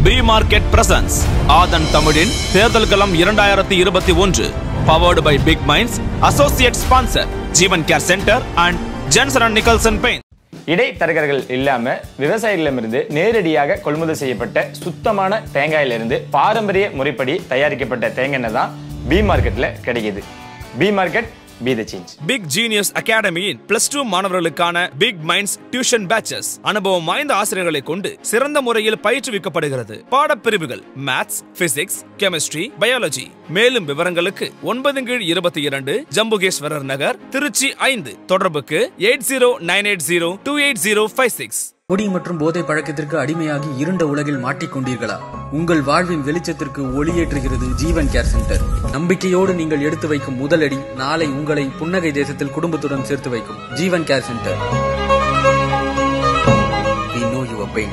B market presence ஆதன் தமிழின் தேர்தல் களம் இரண்டாயிரத்தி இருபத்தி ஒன்று powered by big minds associate sponsor Jeevan care centre and Jensen and Nicholson பெயின் இடைத்தரகர்கள் இல்லாம விவசாயிகளிடமிருந்து நேரடியாக கொள்முதல் செய்யப்பட்ட சுத்தமான தேங்காயிலிருந்து பாரம்பரிய முறைப்படி தயாரிக்கப்பட்ட தேங்காய் எண்ணெய் தான் பி மார்க்கெட்ல கிடைக்குது B market be the change big genius அகாடமியின் பிளஸ் டூ மாணவர்களுக்கான பிக் மைண்ட்ஸ் டியூஷன் பேச்சஸ் அனுபவம் வாய்ந்த ஆசிரியர்களை கொண்டு சிறந்த முறையில் பயிற்றுவிக்கப்படுகிறது பாடப்பிரிவுகள் மேத்ஸ் பிசிக்ஸ் கெமிஸ்ட்ரி பயாலஜி மேலும் விவரங்களுக்கு ஒன்பது கீழ் இருபத்தி இரண்டு ஜம்புகேஸ்வரர் நகர் திருச்சி ஐந்து தொடர்புக்கு eight zero nine eight zero two eight zero five six குடி மற்றும் போதை பழக்கத்திற்கு அடிமையாகி இருண்ட உலகில் மாட்டிக்கொண்டீர்களா உங்கள் வாழ்வின் வெளிச்சத்திற்கு ஒளியேற்றுகிறது ஜீவன் கேர் சென்டர் நம்பிக்கையோடு நீங்கள் எடுத்து வைக்கும் முதலடி நாளை உங்களை புன்னகை தேசத்தில் குடும்பத்துடன் சேர்த்து வைக்கும் Jeevan care centre We know your pain.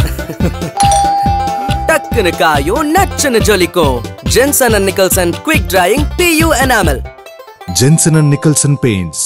டக்குனு காயும் நச்சுன்னு ஜொலிக்கும் Jensen and Nicholson quick drying PU enamel Jensen and Nicholson Paints.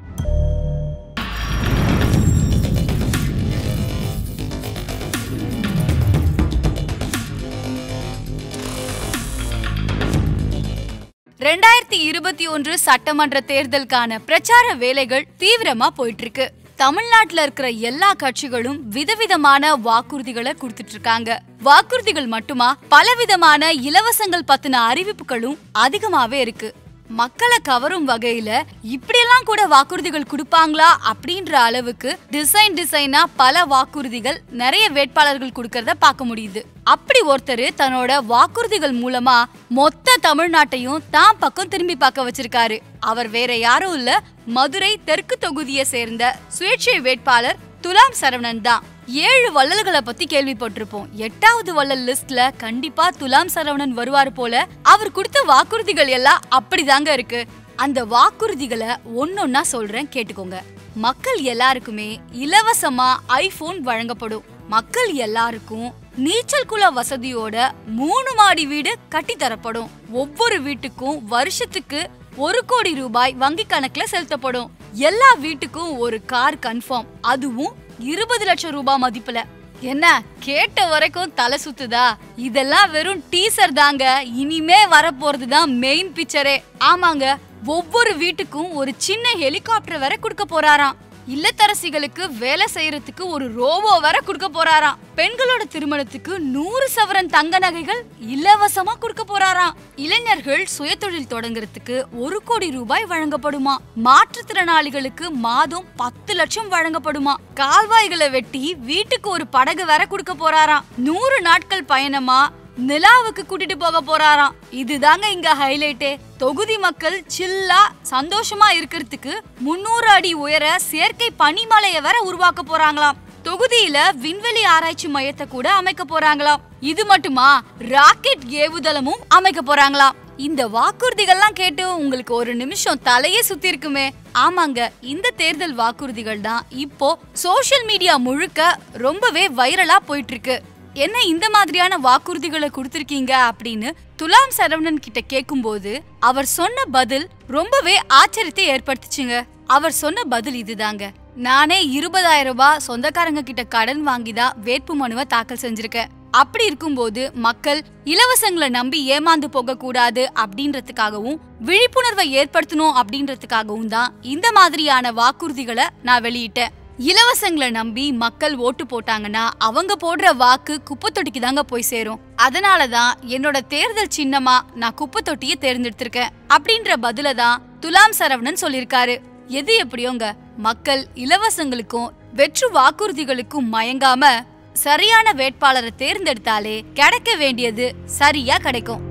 ரெண்டாயிரத்தி இருபத்தி ஒன்று சட்டமன்ற தேர்தலுக்கான பிரச்சார வேலைகள் தீவிரமா போயிட்டு இருக்கு தமிழ்நாட்டுல இருக்கிற எல்லா கட்சிகளும் விதவிதமான வாக்குறுதிகளை கொடுத்துட்டு இருக்காங்க வாக்குறுதிகள் மட்டுமா பலவிதமான இலவசங்கள் பத்தின அறிவிப்புகளும் அதிகமாவே இருக்கு மக்களை கவரும் வகையில இப்படியெல்லாம் கூட வாக்குறுதிகள் கொடுப்பாங்களா அப்படின்ற அளவுக்கு டிசைன் டிசைனா பல வாக்குறுதிகள் நிறைய வேட்பாளர்கள் கொடுக்கறத பார்க்க முடியுது அப்படி ஒருத்தர் தன்னோட வாக்குறுதிகள் மூலமா மொத்த தமிழ்நாட்டையும் தான் பக்கம் திரும்பி பார்க்க வச்சிருக்காரு அவர் வேற யாரும் இல்ல மதுரை தெற்கு தொகுதியை சேர்ந்த சுயேட்சை வேட்பாளர் துலாம் சரவணன் தான் ஏழு வள்ளல்களை பத்தி கேள்விப்பட்டிருப்போம் எட்டாவது வள்ளல் லிஸ்ட்ல கண்டிப்பா துலாம் சரவணன் வருவார் போல அவர் கொடுத்த வாக்குறுதிகள் எல்லாம் அப்படிதாங்க இருக்கு அந்த வாக்குறுதிகளை ஒன்னொன்னா சொல்றேன் கேட்டுக்கோங்க மக்கள் எல்லாருக்குமே இலவசமா ஐபோன் வழங்கப்படும் மக்கள் எல்லாருக்கும் நீச்சல் குள வசதியோட மூணு மாடி வீடு கட்டி தரப்படும் ஒவ்வொரு வீட்டுக்கும் வருஷத்துக்கு ஒரு கோடி ரூபாய் வங்கி கணக்குல செலுத்தப்படும் எல்லா வீட்டுக்கும் ஒரு கார் கன்ஃபார்ம் அதுவும் இருபது லட்சம் ரூபாய் மதிப்புல என்ன கேட்ட வரைக்கும் தலை சுத்துதா இதெல்லாம் வெறும் டீசர் தாங்க இனிமே வரப்போறது தான் மெயின் பிக்சரே ஆமாங்க ஒவ்வொரு வீட்டுக்கும் ஒரு சின்ன ஹெலிகாப்டர் வரை கொடுக்க போறாராம் இல்லத்தரசிகளுக்கு வேலை செய்யறதுக்கு ஒரு ரோபோ வர கொடுக்க போறாராம் பெண்களோட திருமணத்துக்கு நூறு சவரன் தங்க நகைகள் இலவசமா கொடுக்க போறாராம் இளைஞர்கள் சுயதொழில் தொடங்குறதுக்கு ஒரு கோடி ரூபாய் வழங்கப்படுமா மாற்றுத்திறனாளிகளுக்கு மாதம் பத்து லட்சம் வழங்கப்படுமா கால்வாய்களை வெட்டி வீட்டுக்கு ஒரு படகு வர கொடுக்க போறாராம் நூறு நாட்கள் பயணமா நிலாவுக்கு கூட்டிட்டு போக போறாராம் இதுதாங்க இங்க ஹைலைட்டே தொகுதி மக்கள் சில்லா சந்தோஷமா இருக்கிறதுக்கு முன்னூறு அடி உயர செயற்கை பனிமலையை வர உருவாக்க போறாங்களாம் தொகுதியில விண்வெளி ஆராய்ச்சி மையத்தை கூட அமைக்க போறாங்களாம் இது மட்டுமா ராக்கெட் ஏவுதளமும் அமைக்க போறாங்களாம் இந்த வாக்குறுதிகள்லாம் கேட்டு உங்களுக்கு ஒரு நிமிஷம் தலையே சுத்தி இருக்குமே ஆமாங்க இந்த தேர்தல் வாக்குறுதிகள் தான் இப்போ சோஷியல் மீடியா முழுக்க ரொம்பவே வைரலா போயிட்டு இருக்கு என்ன இந்த மாதிரியான வாக்குறுதிகளை கொடுத்திருக்கீங்க அப்படின்னு துலாம் சரவணன் கிட்ட கேக்கும்போது அவர் சொன்ன பதில் ரொம்பவே ஆச்சரியத்தை ஏற்படுத்துச்சுங்க அவர் சொன்ன பதில் இதுதாங்க நானே இருபதாயிரம் ரூபாய் சொந்தக்காரங்க கிட்ட கடன் வாங்கி தான் வேட்பு மனுவை தாக்கல் செஞ்சிருக்கேன் அப்படி இருக்கும்போது மக்கள் இலவசங்களை நம்பி ஏமாந்து போக கூடாது அப்படின்றதுக்காகவும் விழிப்புணர்வை ஏற்படுத்தணும் அப்படின்றதுக்காகவும் தான் இந்த மாதிரியான வாக்குறுதிகளை நான் வெளியிட்டேன் இலவசங்களை நம்பி மக்கள் ஓட்டு போட்டாங்கன்னா அவங்க போடுற வாக்கு குப்பை தொட்டிக்கு தாங்க போய் சேரும் அதனாலதான் என்னோட தேர்தல் சின்னமா நான் குப்பை தொட்டியை தேர்ந்தெடுத்திருக்கேன் அப்படின்ற பதில தான் துலாம் சரவணன் சொல்லிருக்காரு எது எப்படியோங்க மக்கள் இலவசங்களுக்கும் வெற்று வாக்குறுதிகளுக்கும் மயங்காம சரியான வேட்பாளரை தேர்ந்தெடுத்தாலே கிடைக்க வேண்டியது சரியா கிடைக்கும்